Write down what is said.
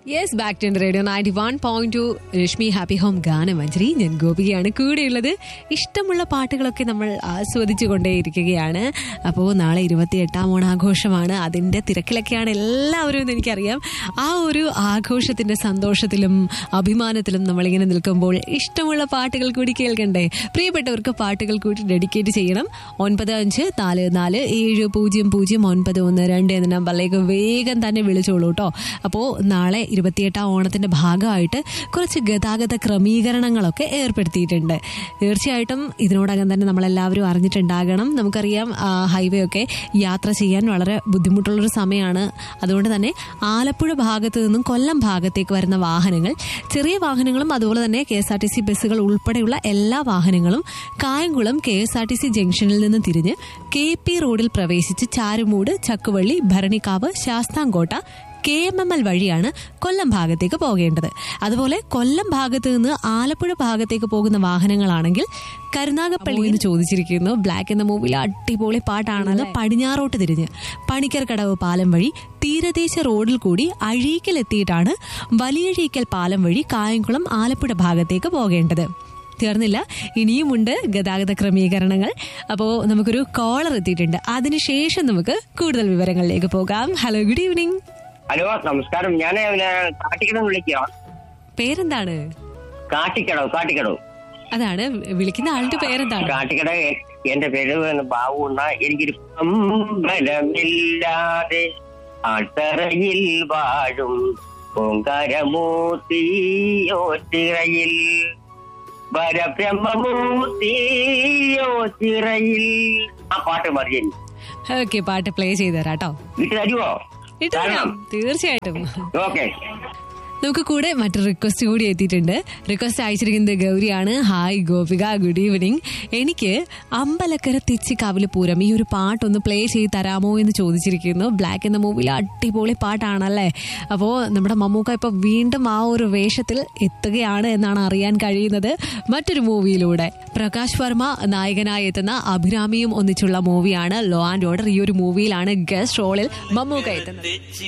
Yes back to radio ninety one point two Rashmi happy home Ganamanjari ഞാൻ ഗോപികയാണ് കൂടെയുള്ളത് ഇഷ്ടമുള്ള പാട്ടുകളൊക്കെ നമ്മൾ ആസ്വദിച്ചു കൊണ്ടേയിരിക്കുകയാണ് അപ്പോൾ നാളെ ഇരുപത്തിയെട്ടാം ഓണാഘോഷമാണ് അതിൻ്റെ തിരക്കിലൊക്കെയാണ് എല്ലാവരും എന്ന് എനിക്കറിയാം ആ ഒരു ആഘോഷത്തിൻ്റെ സന്തോഷത്തിലും അഭിമാനത്തിലും നമ്മളിങ്ങനെ നിൽക്കുമ്പോൾ ഇഷ്ടമുള്ള പാട്ടുകൾ കൂടി കേൾക്കണ്ടേ പ്രിയപ്പെട്ടവർക്ക് പാട്ടുകൾ കൂടി ഡെഡിക്കേറ്റ് ചെയ്യണം ഒൻപത് അഞ്ച് നാല് നാല് ഏഴ് പൂജ്യം പൂജ്യം ഒൻപത് ഒന്ന് രണ്ട് എന്ന നമ്പറിലേക്ക് വേഗം തന്നെ വിളിച്ചോളൂ കേട്ടോ അപ്പോൾ നാളെ ഇരുപത്തിയെട്ടാം ഓണത്തിന്റെ ഭാഗമായിട്ട് കുറച്ച് ഗതാഗത ക്രമീകരണങ്ങളൊക്കെ ഏർപ്പെടുത്തിയിട്ടുണ്ട് തീർച്ചയായിട്ടും ഇതിനോടകം തന്നെ നമ്മളെല്ലാവരും അറിഞ്ഞിട്ടുണ്ടാകണം നമുക്കറിയാം ആ, ഹൈവേ ഒക്കെ യാത്ര ചെയ്യാൻ വളരെ ബുദ്ധിമുട്ടുള്ളൊരു സമയമാണ് അതുകൊണ്ട് തന്നെ ആലപ്പുഴ ഭാഗത്ത് നിന്നും കൊല്ലം ഭാഗത്തേക്ക് വരുന്ന വാഹനങ്ങൾ ചെറിയ വാഹനങ്ങളും അതുപോലെ തന്നെ K S R T C ബസ്സുകൾ ഉൾപ്പെടെയുള്ള എല്ലാ വാഹനങ്ങളും Kayamkulam K S R T C ജംഗ്ഷനിൽ നിന്ന് തിരിഞ്ഞ് കെ പി റോഡിൽ പ്രവേശിച്ച് Charummoodu Chakkuvally Bharanikkavu Sasthamkotta K M M L വഴിയാണ് കൊല്ലം ഭാഗത്തേക്ക് പോകേണ്ടത് അതുപോലെ കൊല്ലം ഭാഗത്ത് നിന്ന് ആലപ്പുഴ ഭാഗത്തേക്ക് പോകുന്ന വാഹനങ്ങളാണെങ്കിൽ കരുനാഗപ്പള്ളി എന്ന് ചോദിച്ചിരിക്കുന്നു ബ്ലാക്ക് എന്ന മൂവിയിൽ അടിപൊളി പാട്ടാണല്ലോ പടിഞ്ഞാറോട്ട് തിരിഞ്ഞ് പണിക്കർ കടവ് പാലം വഴി തീരദേശ റോഡിൽ കൂടി അഴീക്കലെത്തിയിട്ടാണ് വലിയഴീക്കൽ പാലം വഴി കായംകുളം ആലപ്പുഴ ഭാഗത്തേക്ക് പോകേണ്ടത് തീർന്നില്ല ഇനിയുമുണ്ട് ഗതാഗത ക്രമീകരണങ്ങൾ അപ്പോൾ നമുക്കൊരു കോളർ എത്തിയിട്ടുണ്ട് അതിനുശേഷം നമുക്ക് കൂടുതൽ വിവരങ്ങളിലേക്ക് പോകാം ഹലോ ഗുഡ് ഈവനിങ് ഹലോ നമസ്കാരം ഞാൻ കാട്ടിക്കടവ് വിളിക്കുക പേരെന്താണ് കാട്ടിക്കടവ് കാട്ടിക്കടവ് അതാണ് വിളിക്കുന്ന ആളുടെ പേരെന്താണ് കാട്ടിക്കട എന്റെ പേര് ബാബു എന്ന എനിക്കൊരു അമ്പലമില്ലാതെ ആട്ടറയിൽ വാഴും ഓങ്കാരമൂർത്തിയോച്ചിറയിൽ വരബ്രഹ്മമൂർത്തിയോച്ചിറയിൽ ആ പാട്ട് മതി എനിക്ക്. ഓക്കെ പാട്ട് പ്ലേ ചെയ്തു തരാം കേട്ടോ വീട്ടിൽ തരുമോ ഇട്ടു തരാം തീർച്ചയായിട്ടും ഓക്കെ നമുക്ക് കൂടെ മറ്റൊരു റിക്വസ്റ്റ് കൂടി എത്തിയിട്ടുണ്ട് റിക്വസ്റ്റ് അയച്ചിരിക്കുന്നത് ഗൗരിയാണ് ഹായ് ഗോപിക ഗുഡ് ഈവനിങ് എനിക്ക് അമ്പലക്കര തെച്ചിക്കാവില് പൂരം ഈ ഒരു പാട്ടൊന്ന് പ്ലേ ചെയ്ത് തരാമോ എന്ന് ചോദിച്ചിരിക്കുന്നു ബ്ലാക്ക് എന്ന മൂവിയിൽ അടിപൊളി പാട്ടാണല്ലേ അപ്പോൾ നമ്മുടെ മമ്മൂക്ക ഇപ്പോൾ വീണ്ടും ആ ഒരു വേഷത്തിൽ എത്തുകയാണ് എന്നാണ് അറിയാൻ കഴിയുന്നത് മറ്റൊരു മൂവിയിലൂടെ പ്രകാശ് വർമ്മ നായകനായി എത്തുന്ന അഭിരാമിയും ഒന്നിച്ചുള്ള മൂവിയാണ് ലോ ആൻഡ് ഓർഡർ ഈ ഒരു മൂവിയിലാണ് ഗസ്റ്റ് റോളിൽ മമ്മൂക്ക എത്തുന്നത് തെച്ചി